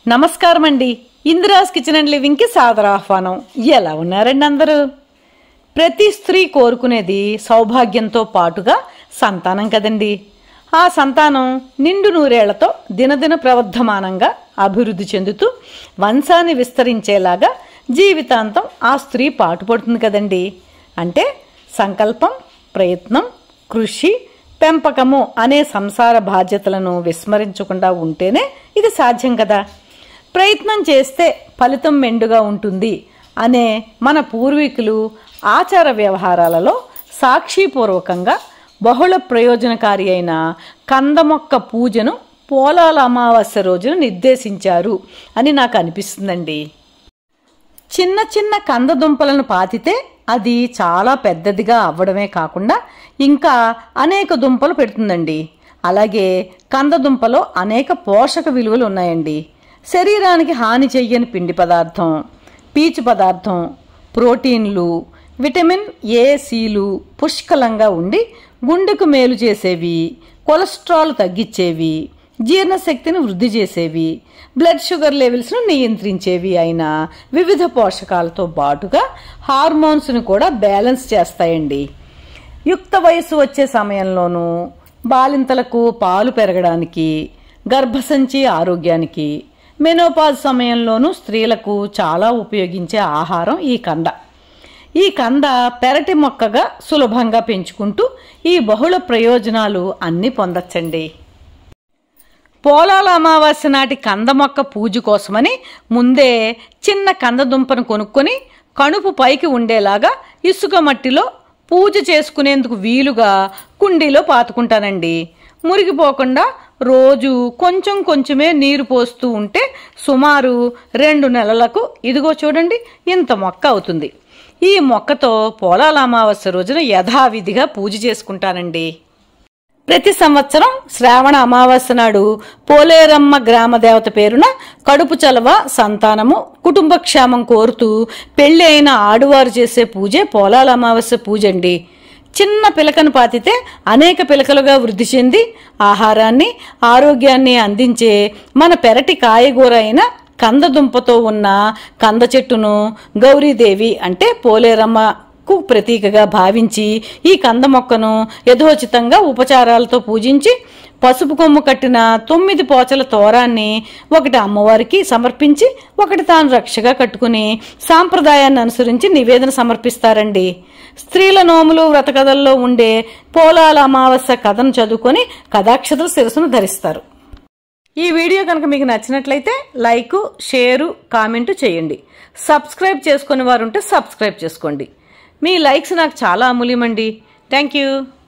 నమస్కారం అండి Indira's kitchen and లివింగ్కి సాదర ఆహ్వానం ఎలా ఉన్నారండి అందరూ ప్రతి స్త్రీ కోరుకునేది సౌభాగ్యంతో పాటుగా సంతానం కదండి ఆ సంతానం నిండు నూరేళ్లతో దినదిన ప్రవర్ధమానంగా అభివృద్ధి చెందుతూ వంశాన్ని విస్తరించేలాగా జీవితాంతం ఆ స్త్రీ పాటుపడుతుంది కదండి అంటే సంకల్పం ప్రయత్నం కృషి పెంపకము అనే సంసార బాధ్యతలను విస్మరించకుండా ఉంటేనే ఇది సాధ్యం కదా ప్రయత్నం చేస్తే ఫలితం మెండుగా ఉంటుంది అనే మన పూర్వీకులు ఆచార వ్యవహారాలలో సాక్షిపూర్వకంగా బహుళ ప్రయోజనకారి అయిన కందమొక్క పూజను పోలాల అమావాస్య రోజున నిర్దేశించారు అని నాకు అనిపిస్తుందండి చిన్న చిన్న కందదుంపలను పాతితే అది చాలా పెద్దదిగా అవ్వడమే కాకుండా ఇంకా అనేక దుంపలు పెడుతుందండి అలాగే కందదుంపలో అనేక పోషక విలువలు ఉన్నాయండి శరీరానికి హాని చెయ్యని పిండి పదార్థం పీచు పదార్థం ప్రోటీన్లు విటమిన్ ఏ సిలు పుష్కలంగా ఉండి గుండెకు మేలు చేసేవి కొలెస్ట్రాల్ తగ్గించేవి జీర్ణశక్తిని వృద్ధి చేసేవి బ్లడ్ షుగర్ లెవెల్స్ను నియంత్రించేవి అయిన వివిధ పోషకాలతో పాటుగా హార్మోన్స్ను కూడా బ్యాలెన్స్ చేస్తాయండి యుక్త వయసు వచ్చే సమయంలోనూ బాలింతలకు పాలు పెరగడానికి గర్భసంచి ఆరోగ్యానికి మెనోపాజ్ సమయంలోనూ స్త్రీలకు చాలా ఉపయోగించే ఆహారం ఈ కంద ఈ కంద పెరటి మొక్కగా సులభంగా పెంచుకుంటూ ఈ బహుళ ప్రయోజనాలు అన్నీ పొందొచ్చండి పోలాల అమావాస్య నాటి కంద మొక్క పూజ కోసమని ముందే చిన్న కంద దుంపను కొనుక్కొని కణుపు పైకి ఉండేలాగా ఇసుక మట్టిలో పూజ చేసుకునేందుకు వీలుగా కుండీలో పాతుకుంటానండి మురిగిపోకుండా రోజు కొంచెం కొంచెమే నీరు పోస్తూ ఉంటే సుమారు రెండు నెలలకు ఇదిగో చూడండి ఇంత మొక్క అవుతుంది ఈ మొక్కతో పోలాల అమావాస్య రోజున యథావిధిగా పూజ చేసుకుంటానండి ప్రతి సంవత్సరం శ్రావణ అమావాస్య నాడు పోలేరమ్మ గ్రామ దేవత పేరున కడుపు చలవ సంతానము కుటుంబ క్షేమం కోరుతూ పెళ్లి అయిన ఆడువారు చేసే పూజే పోలాల అమావాస్య పూజ అండి చిన్న పిలకను పాతితే అనేక పిలకలుగా వృద్ధి చెంది ఆహారాన్ని ఆరోగ్యాన్ని అందించే మన పెరటి కాయగూర అయిన కందదుంపతో ఉన్న కంద చెట్టును గౌరీదేవి అంటే పోలేరమ్మ కు ప్రతీకగా భావించి ఈ కంద మొక్కను యథోచితంగా ఉపచారాలతో పూజించి పసుపు కొమ్ము కట్టిన తొమ్మిది పోచల తోరాన్ని ఒకటి అమ్మవారికి సమర్పించి ఒకటి తాను రక్షగా కట్టుకుని సాంప్రదాయాన్ని అనుసరించి నివేదన సమర్పిస్తారండి స్త్రీల నోములు వ్రతకథల్లో ఉండే పోలాల అమావాస్య కథను చదువుకొని కథాక్షతలు శిరసును ధరిస్తారు ఈ వీడియో కనుక మీకు నచ్చినట్లయితే లైక్ షేరు కామెంట్ చేయండి సబ్స్క్రైబ్ చేసుకునే వారు ఉంటే సబ్స్క్రైబ్ చేసుకోండి మీ లైక్స్ నాకు చాలా అమూల్యమండి థ్యాంక్ యూ